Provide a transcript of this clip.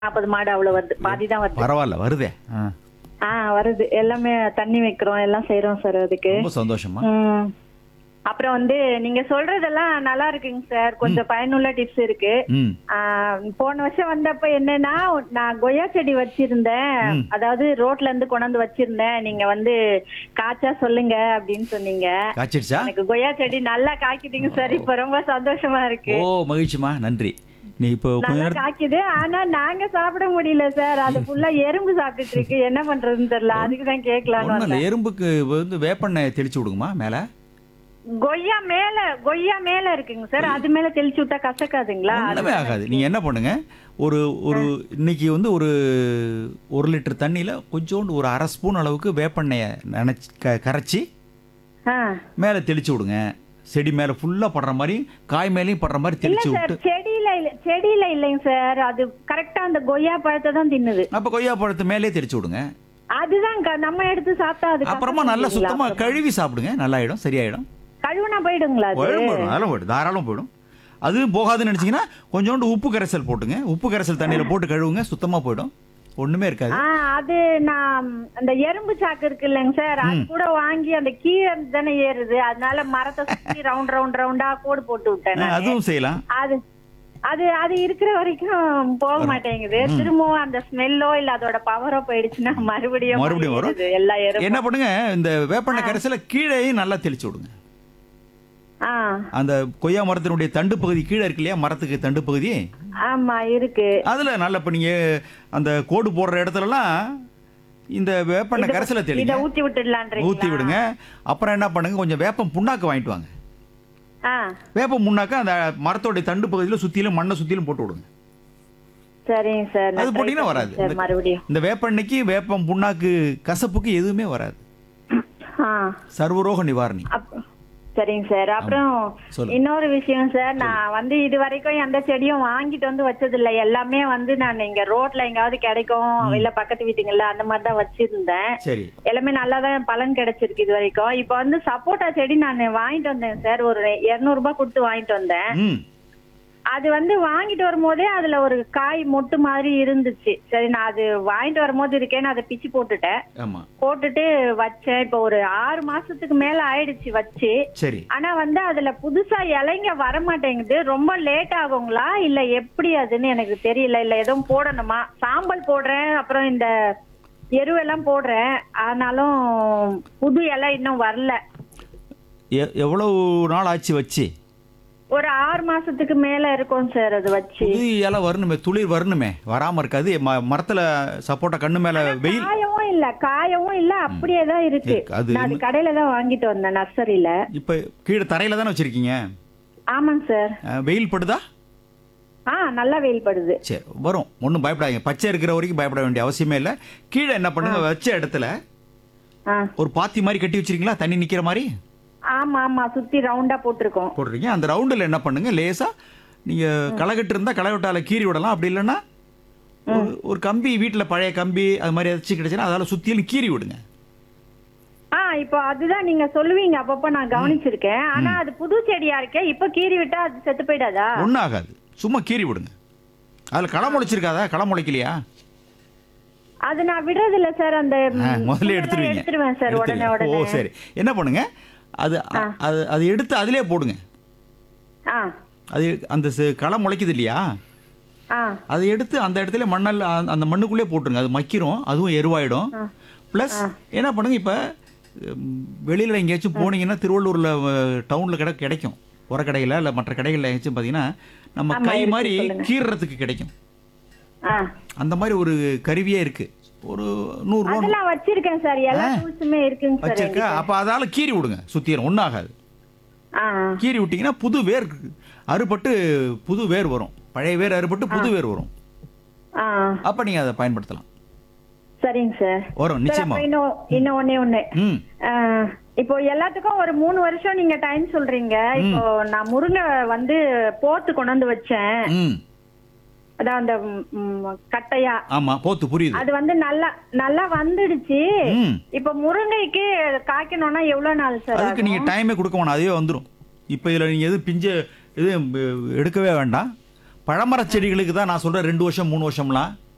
நாற்பது மாடு அவ்வளவு வருது பாதி தான் வருது பரவாயில்ல வருதே ஆ, ஆ வருது எல்லாமே தண்ணி வைக்கிறோம் எல்லாம் செய்றோம் சார் அதுக்கு ரொம்ப சந்தோஷமா ம். அப்புறம் வந்து நீங்க சொல்றதெல்லாம் நல்லா இருக்குங்க சார் கொஞ்சம் பயனுள்ள டிப்ஸ் இருக்கு ம் ஆ, போன வருஷம் வந்தப்ப என்னன்னா நான் கொய்யா செடி வச்சிருந்தேன் அதாவது ரோட்ல இருந்து கொண்டாந்து வச்சிருந்தேன் நீங்க வந்து காய்ச்சா சொல்லுங்க அப்படின்னு சொன்னீங்க காய்ச்சிடுச்சா எனக்கு கொய்யா செடி நல்லா காய்க்குதுங்க சார் இப்ப ரொம்ப சந்தோஷமா இருக்கு ஓ மகிழ்ச்சிமா நன்றி நீ இப்போ கொஞ்ச நல்லா நேரம் காய்க்குது ஆனா நாங்க சாப்பிட முடியல சார் அது ஃபுல்லா எறும்பு சாப்பிட்டுட்டு இருக்கு என்ன பண்றதுன்னு தெரியல அதுக்கு தான் கேட்கலான்னு ஒன்றும் இல்லை வந்தேன். எறும்புக்கு வந்து வேப்பெண்ணெய் தெளிச்சு விடுங்கம்மா மேலே கொய்யா மேல கொய்யா மேல இருக்குங்க சார் அது மேல தெளிச்சு விட்டா கசக்காதுங்களா ஒன்றுமே ஆகாது நீங்கள் என்ன பண்ணுங்க ஒரு ஒரு இன்னைக்கு வந்து ஒரு ஒரு லிட்டர் தண்ணியில் கொஞ்சோண்டு ஒரு அரை ஸ்பூன் அளவுக்கு வேப்பெண்ணெயை நினச்சி க கரைச்சி ஆ. மேலே தெளிச்சு விடுங்க செடி மேலே ஃபுல்லாக படுற மாதிரி காய் மேலேயும் படுற மாதிரி இல்ல தெளிச்சு சார் விட்டு செடியில இல்ல செடியில இல்லைங்க சார் அது கரெக்டா அந்த கொய்யா பழத்தை தான் தின்னுது அப்போ கொய்யா பழத்து மேலே தெளிச்சு விடுங்க அதுதான் க- நம்ம எடுத்து சாப்பிட்டா அது அப்புறமா நல்லா கசக்குதுங்களா? சுத்தமாக கழுவி சாப்பிடுங்க நல்லாயிடும் சரியாயிடும் கழுவுனா போயிடுங்களா அது போயிடும் போயிடும் அதெல்லாம் போயிடும் தாராளம் போயிடும் அது போகாதுன்னு நினச்சிங்கன்னா கொஞ்சோண்டு உப்பு கரைசல் போட்டுங்க உப்பு கரைசல் தண்ணியில் போட்டு கழுவுங்க சுத்தமாக போயிடும் ஒன்றுமே இருக்காது ஆ அது நான் அந்த எறும்பு சாக்கு இருக்கு இல்லைங்க சார் அது கூட வாங்கி அந்த கீழே தானே ஏறுது அதனால மரத்தை சுத்தி ரவுண்ட் ரவுண்ட் ரவுண்டா கோடு போட்டு விட்டேன் ஆ, நானு. அதுவும் செய்யலாம் அது அது அது இருக்கிற வரைக்கும் போக மாட்டேங்குது திரும்பவும் அந்த ஸ்மெல்லோ இல்ல அதோட பவரோ போயிடுச்சுன்னா மறுபடியும் மறுபடியும் வரும். ஏறுது எல்லா எறும்பும் என்ன பண்ணுங்க இந்த வேப்பெண்ணெய் கரைசலை கீழேயும் நல்லா தெளிச்சு விடுங்க ஆ அந்த கொய்யா மரத்தினுடைய தண்டு பகுதி கீழே இருக்கு இல்லையா மரத்துக்கு தண்டு பகுதி ஆமா இருக்கு அதுல நல்ல இப்போ நீங்க அந்த கோடு போடுற இடத்துலலாம் இந்த வேப்பெண்ணெய் கரைசலை இத தெளிங்க ஊத்தி விட்டுடலான்றீங்களா ஊத்தி விடுங்க அப்புறம் என்ன பண்ணுங்க கொஞ்சம் வேப்பம் புண்ணாக்கு வாங்கிட்டு வாங்க ஆ வேப்பம் புண்ணாக்க அந்த மரத்தோடைய தண்டு பகுதியில் சுத்திலும் மண்ணை சுத்திலும் போட்டு விடுங்க சரிங்க சார் நான் அது try போட்டீங்கன்னா பண்றேன் வராது சார் இந்த- மறுபடியும் இந்த வேப்பெண்ணெய்க்கு வேப்பம் புண்ணாக்கு கசப்புக்கு எதுவுமே வராது ஆ சர்வரோக நிவாரணி அப்- சரிங்க சார் அப்புறம் சொல்லு. இன்னொரு விஷயம் சார் நான் வந்து இது வரைக்கும் எந்த செடியும் வாங்கிட்டு வந்து வச்சது இல்ல எல்லாமே வந்து நான் இங்க ரோட்ல எங்காவது கிடைக்கும் இல்ல பக்கத்து வீட்டுங்கள்ல அந்த மாதிரி தான் வச்சிருந்தேன் சரி எல்லாமே நல்லா தான் பலன் கிடைச்சிருக்கு இது வரைக்கும் இப்போ வந்து சப்போட்டா செடி நான் வாங்கிட்டு வந்தேன் சார் ஒரு 200 ரூபாய் கொடுத்து வாங்கிட்டு வந்தேன் ம் அது வந்து வாங்கிட்டு வரும்போதே அதுல ஒரு காய் மொட்டு மாதிரி இருந்துச்சு சரி நான் அது வாங்கிட்டு வரும்போது இருக்கேன்னு அதை பிச்சு போட்டுட்டேன் ஆமா போட்டுட்டு வச்சேன் இப்போ ஒரு ஆறு மாசத்துக்கு மேல ஆயிடுச்சு வச்சு சரி ஆனா வந்து அதுல புதுசா இலைங்க வர மாட்டேங்குது ரொம்ப லேட் ஆகுங்களா இல்ல எப்படி அதுன்னு எனக்கு தெரியல இல்ல எதுவும் போடணுமா சாம்பல் போடுறேன் அப்புறம் இந்த எருவெல்லாம் போடுறேன் ஆனாலும் புது இலை இன்னும் வரல எ- எவ்வளவு நாள் ஆச்சு வச்சு ஒரு ஆறு மாசத்துக்கு மேல இருக்கும் சார் அது வச்சு புது இலை வரணுமே துளிர் வரணுமே வராம இருக்காது ம- மரத்துல சப்போட்டா கண்ணு மேல வெயில் காயவும் இல்ல காயவும் இல்ல அப்படியே தான் இருக்கு இருக்கு. அது நான் அது கடையில தான் வாங்கிட்டு வந்தேன் நர்சரியில இப்ப கீழே தரையில தானே வச்சிருக்கீங்க ஆமாங்க சார் அஹ், வெயில் படுதா ஆ நல்லா வெயில் படுது சரி வரும் ஒன்றும் பயப்படாதீங்க பச்சை இருக்கிற வரைக்கும் பயப்பட வேண்டிய அவசியமே இல்லை கீழே என்ன பண்ணுங்க வச்ச இடத்துல ஆ ஒரு பாத்தி மாதிரி கட்டி வச்சிருக்கீங்களா தண்ணி நிக்கிற மாதிரி ஆமா ஆமா சுத்தி ரவுண்டா போட்டிருக்கோம் போடுறீங்க அந்த ரவுண்டில் என்ன பண்ணுங்க லேசா நீங்க களைகட்டு இருந்தா களைவட்டால கீறி விடலாம் அப்படி இல்லைன்னா ஒரு ஒரு கம்பி வீட்டில் பழைய கம்பி அது மாதிரி ஏதாச்சும் கிடைச்சுன்னா அதால சுத்திலும் கீறி விடுங்க ஆ இப்போ அதுதான் நீங்க சொல்லுவீங்க அப்பப்ப நான் கவனிச்சிருக்கேன் ஆனா அது புது செடியா இருக்கே இப்ப கீறி விட்டா அது செத்து போயிடாதா ஒன்றும் ஆகாது சும்மா கீறி விடுங்க அதில் களை முளைச்சிருக்காதா களை முளைக்கலையா அது நான் விடுறது இல்ல சார் அந்த ம், ஆ, முதல்ல புல்லெல்லாம் எடுத்துருவீங்க எடுத்துருவேன் சார் உடனே எடுத்துருவீங்க. ஓ உடனே சரி என்ன பண்ணுங்க அது அது அது எடுத்து அதிலே போடுங்க ஆ அது அந்த ச- களை முளைக்குது இல்லையா ஆ அதை எடுத்து அந்த இடத்துல மண்ணல் அந்த- அந்த மண்ணுக்குள்ளே போட்டுருங்க அது மக்கிரும் அதுவும் எருவாயிடும் ப்ளஸ் என்ன பண்ணுங்க இப்போ வெளியில் எங்கேயாச்சும் போனீங்கன்னா திருவள்ளூரில் டவுனில் கிட கிடைக்கும் உரக்கடையில் இல்லை மற்ற கடைகளில் எங்கேயாச்சும் பார்த்தீங்கன்னா நம்ம ஆமா, கை இருக்கு, மாதிரி சொல்லுங்க. கீறுறதுக்கு கிடைக்கும் ஆ அந்த மாதிரி ஒரு கருவியே இருக்கு ஒரு நூறுரூவா அதெல்லாம் வச்சிருக்கேன் சார் எல்லா டூல்ஸுமே இருக்குங்க சார் வச்சிருக்க அப்போ அதால கீறி விடுங்க சுத்திரும் ஒன்றும் ஆகாது ஆ கீறி விட்டீங்கன்னா புது வேர் அறுபட்டு புது வேர் வரும் பழைய வேர் அறுபட்டு புது வேர் வரும் ஆ அப்போ நீங்கள் அதை பயன்படுத்தலாம் சரிங்க சார் வரும் சார் நிச்சயமா அப்ப இன்னும் இன்னும் ஒண்ணே ஒண்ணு ம் ஆ, இப்போ எல்லாத்துக்கும் ஒரு மூணு வருஷம் நீங்க டைம் சொல்றீங்க இப்போ நான் முருங்கை வந்து போத்து கொண்டு வந்து வச்சேன் ம் அதான் அந்த ம், ம், கட்டையா ஆமா போத்து புரியுது அது வந்து நல்லா நல்லா வந்துடுச்சு ம் இப்ப முருங்கைக்கு காய்க்கணும்னா எவ்வளவு நாள் சார் அதுக்கு நீங்க டைமே கொடுக்க வேணாம் அதுவே வந்துடும் இப்போ இதில் நீங்கள் எதுவும் பிஞ்சு இது எடுக்கவே வேண்டாம் பழமரச் செடிகளுக்கு தான் நான் சொல்கிறேன் ரெண்டு வருஷம் மூணு வருஷம்லாம்